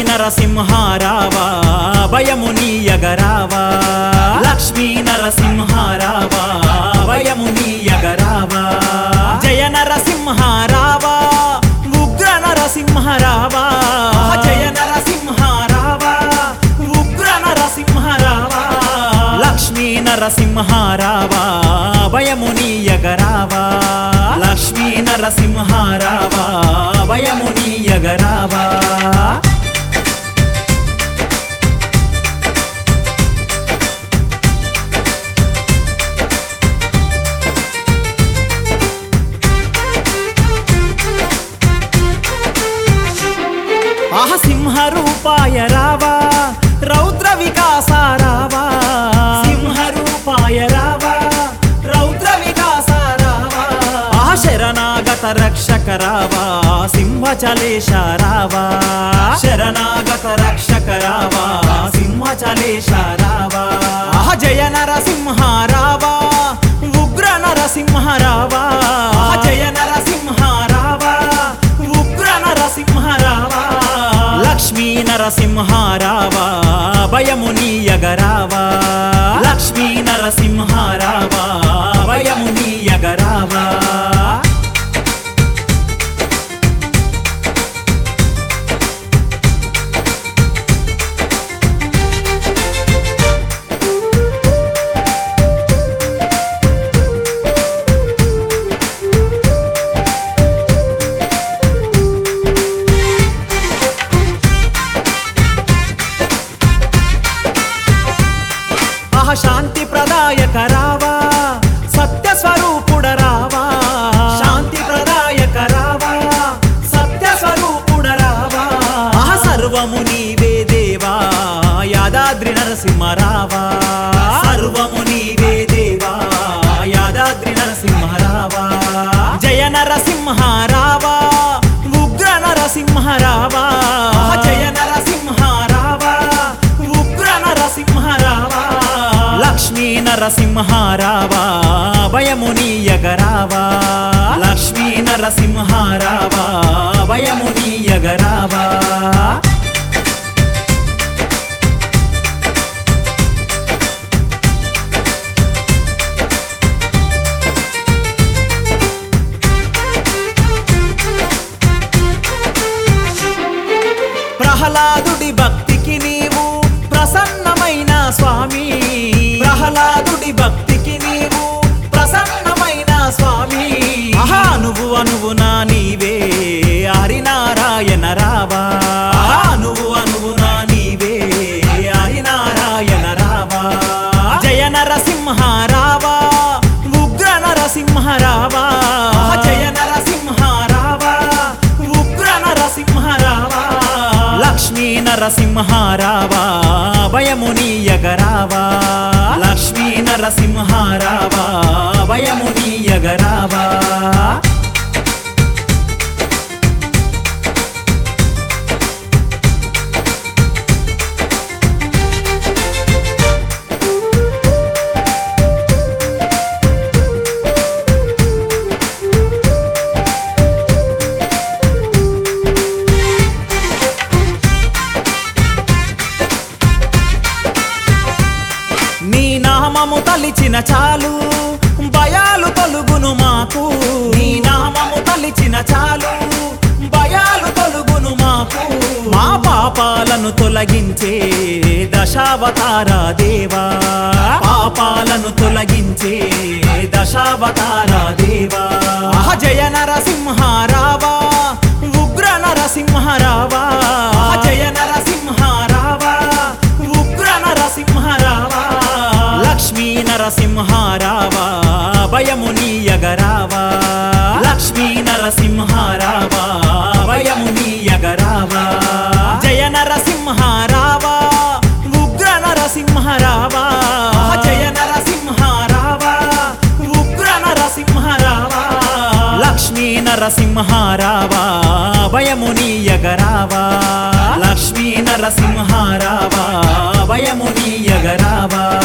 నరసింహారావా భయము నీయగరావా లక్ష్మీ నరసింహారావా భయము నీయగరావా జయ నరసింహారావా ఉగ్ర నరసింహారావా జయ నరసింహారావా ఉగ్ర నరసింహారావా లక్ష్మీ నరసింహారావా భయము నీయగరావా లక్ష్మీ నరసింహారావా భయము నీయగరావా ఆహ సింహ రూపాయ రావా రౌద్ర వికాస రావా సింహ రూపాయ రావా రౌద్ర వికాస రావా ఆహ శరణాగత రక్షక రావా సింహచలేశ రావా శరణాగత రక్షక రావా సింహచలేశ రావా ఆహ జయ నరసింహ రావా ఉగ్ర నరసింహ రావా ఆహ జయ నరసింహ రావా ఉగ్ర నరసింహ రావా లక్ష్మీ నరసింహ రావా భయము నీయగరావా లక్ష్మీ నరసింహ రావా భయము నీయగరావా ఆహ శాంతి ప్రదాయక రావా సత్య స్వరూపుడ రావా శాంతి ప్రదాయక రావా సత్య స్వరూపుడ రావా ఆహ సర్వము నీవే దేవా యాదాద్రి నరసింహ రావా సర్వము నీవే దేవా యాదాద్రి నరసింహ రావా జయ నరసింహ రావా ఉగ్ర నరసింహ రావా జయ నరసింహ రావా ఉగ్ర నరసింహ రావా లక్ష్మీ నరసింహ రావా భయము నీయగరావా లక్ష్మీ నరసింహ రావా భయము నీయగరావా ప్రహ్లాదుడి భక్తికి నీవు ప్రసన్నమైన స్వామి ప్రహ్లాదుడి భక్తికి నీవు ప్రసన్నమైన స్వామి ఆహా నువ్వు అనువు నా నీవే హరినారాయణ రావా ఆహా నువ్వు అనువు నా నీవే హరినారాయణ రావా జయ నరసింహ రావా ఉగ్ర నరసింహ రావా జయ నరసింహ రావా ఉగ్ర నరసింహ రావా లక్ష్మీ నరసింహ రావా భయము నీయగరావా లక్ష్మీ నరసింహ రావా భయము నీయగరావా నీ నామము తలిచిన చాలు భయాలు తొలుగును మాకు నీ నామము తలిచిన చాలు భయాలు తొలుగును మాకు మా పాపాలను తొలగించే దశావతార దేవా పాపాలను తొలగించే దశావతార దేవా ఆహ జయ నరసింహ రావా ఉగ్ర నరసింహ రావా ఆహ జయ నరసింహ రావా ఉగ్ర నరసింహ రావా లక్ష్మీ నరసింహ రావా భయము నీయగరావా లక్ష్మీ నరసింహ రావా భయము నీయగరావా జయ నరసింహ రావా ఉగ్ర నరసింహ రావా జయ నరసింహ రావా ఉగ్ర నరసింహ రావా లక్ష్మీ నరసింహ రావా భయము నీయగరావా లక్ష్మీ నరసింహ రావా భయము నీయగరావా